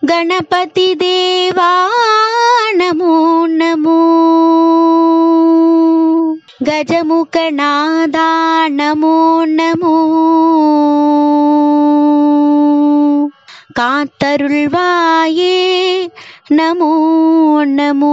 गणपति देवा नमो नमो गजमुखनादा नमो नमो காத்தருள்வாயே நமோ நமோ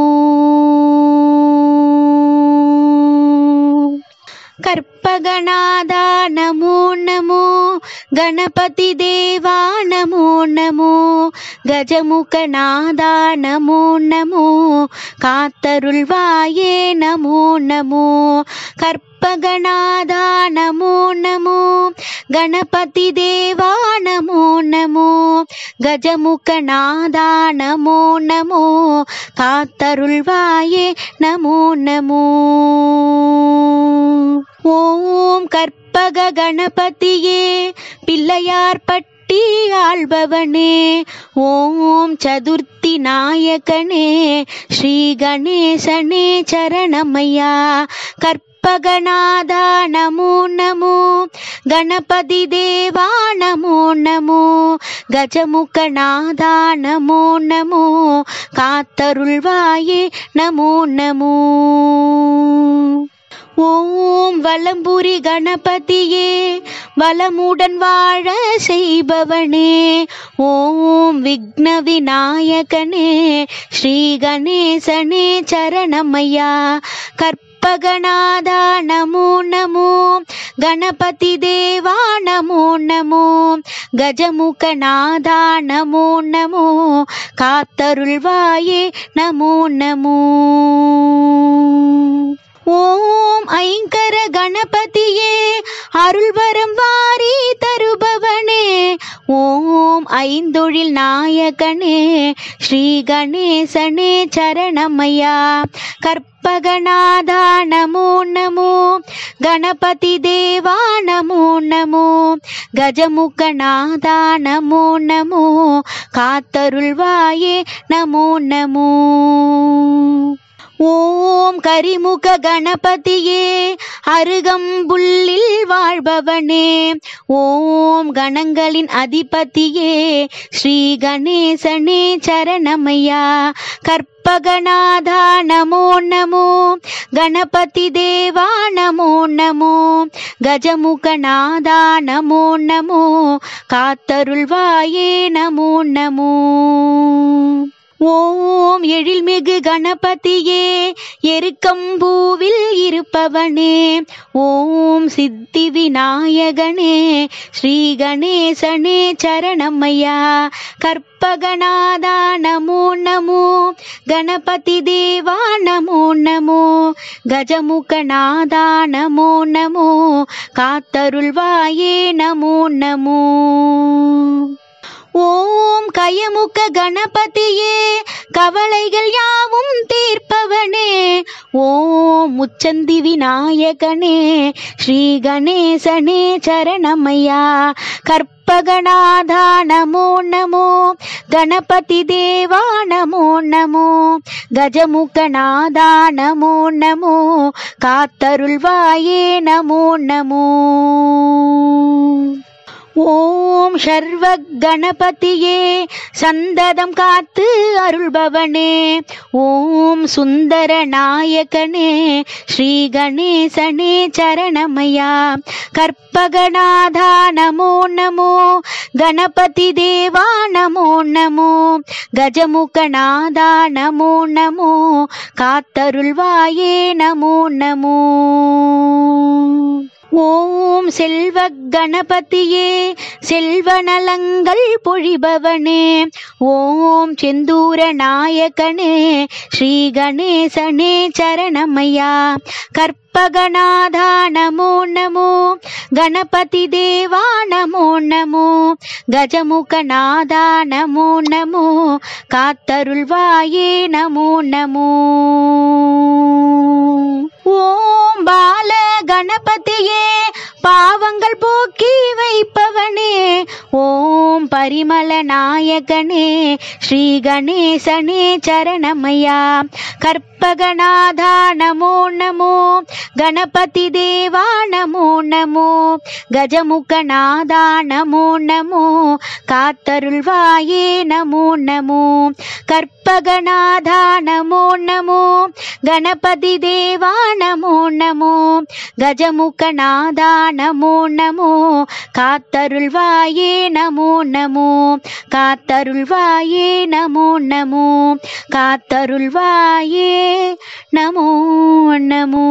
கற்பகநாதா நமோ நமோ கணபதி தேவா நமோ நமோ கஜமுகநாதா நமோ நமோ காத்தருள்வாயே நமோ நமோ கற்பகநாதா நமோ நமோ கணபதி தேவா நமோ நமோ கஜமுகநாதா நமோ நமோ காத்தருள்வாயே நமோ நமோ ஓம் கற்பக கணபதியே பிள்ளையார் பட்டி ஆள்பவனே ஓம் சதுர்த்தி நாயகனே ஸ்ரீ கணேசனே சரணமையா கற்பகநாதா நமோ நமோ கணபதி தேவா நமோ நமோ கஜமுகநாதா நமோ நமோ காத்தருள்வாயே நமோ நமோ ஓம் வலம்புரி கணபதியே வளமுடன் வாழ செய்பவனே ஓம் விக்ன விநாயகனே ஸ்ரீ கணேசனே சரணமையா கற்பகநாதா நமோ நமோ கணபதி தேவா நமோ நமோ கஜமுகநாதா நமோ நமோ காத்தருள்வாயே நமோ நமோ ஓம் ஐங்கர கணபதியே அருள்வரம் வாரி தருபவனே ஓம் ஐந்தொழில் நாயகனே ஸ்ரீ கணேசனே சரணமையா கற்பகநாதா நமோ நமோ கணபதி தேவா நமோ நமோ கஜமுகநாதா நமோ நமோ காத்தருள்வாயே நமோ நமோ ஓம் கரிமுக கணபதியே அருகம்புல்லில் வாழ்பவனே ஓம் கணங்களின் அதிபதியே ஸ்ரீ கணேசனே சரணமையா கற்பகநாதா நமோ நமோ கணபதி தேவா நமோ நமோ கஜமுகநாதா நமோ நமோ காத்தருள்வாயே நமோ நமோ ஓம் எழில்மிகு கணபதியே எருக்கம்பூவில் இருப்பவனே ஓம் சித்தி விநாயகனே ஸ்ரீ கணேசனே சரணமையா கற்பகநாதா நமோ நமோ கணபதி தேவா நமோ நமோ கஜமுகநாதா நமோ நமோ காத்தருள்வாயே நமோ நமோ ஓம் கயமுக கணபதியே கவலைகள் யாவும் தீர்ப்பவனே ஓம் முச்சந்தி விநாயகனே ஸ்ரீ கணேசனே சரணமையா கற்பகநாதா நமோ நமோ கணபதி தேவா நமோ நமோ கஜமுகநாதா நமோ நமோ காத்தருள்வாயே நமோ நமோ ஓம் சர்வ கணபதியே சந்ததம் காத்து அருள்பவனே ஓம் சுந்தர நாயகனே ஸ்ரீ கணேசனே சரணமையா கற்பகநாதா நமோ நமோ கணபதி தேவா நமோ நமோ கஜமுகநாதா நமோ நமோ காத்தருள்வாயே நமோ நமோ ஓம் செல்வ கணபதியே செல்வ நலங்கள் பொழிபவனே ஓம் செந்தூர நாயகனே ஸ்ரீ கணேசனே சரணமையா கற்பகநாதா நமோ நமோ கணபதி தேவா நமோ நமோ கஜமுகநாதா நமோ நமோ காத்தருள்வாயே நமோ நமோ ஓம் பால கணபதியே பாவங்கள் போக்கி வைப்பவனே ஓம் பரிமள நாயகனே ஸ்ரீ கணேசனே சரணமையா கற்பகநாதா நமோ நமோ கணபதி தேவா நமோ நமோ கஜமுகநாதா நமோ நமோ காத்தருள்வாயே நமோ நமோ கற்பகநாதா நமோ நமோ கணபதி தேவா நமோ நமோ கஜமுகநாதா நமோ நமோ காத்தருள்வாயே நமோ நமோ காத்தருள்வாயே நமோ நமோ காத்தருள்வாயே நமோ நமோ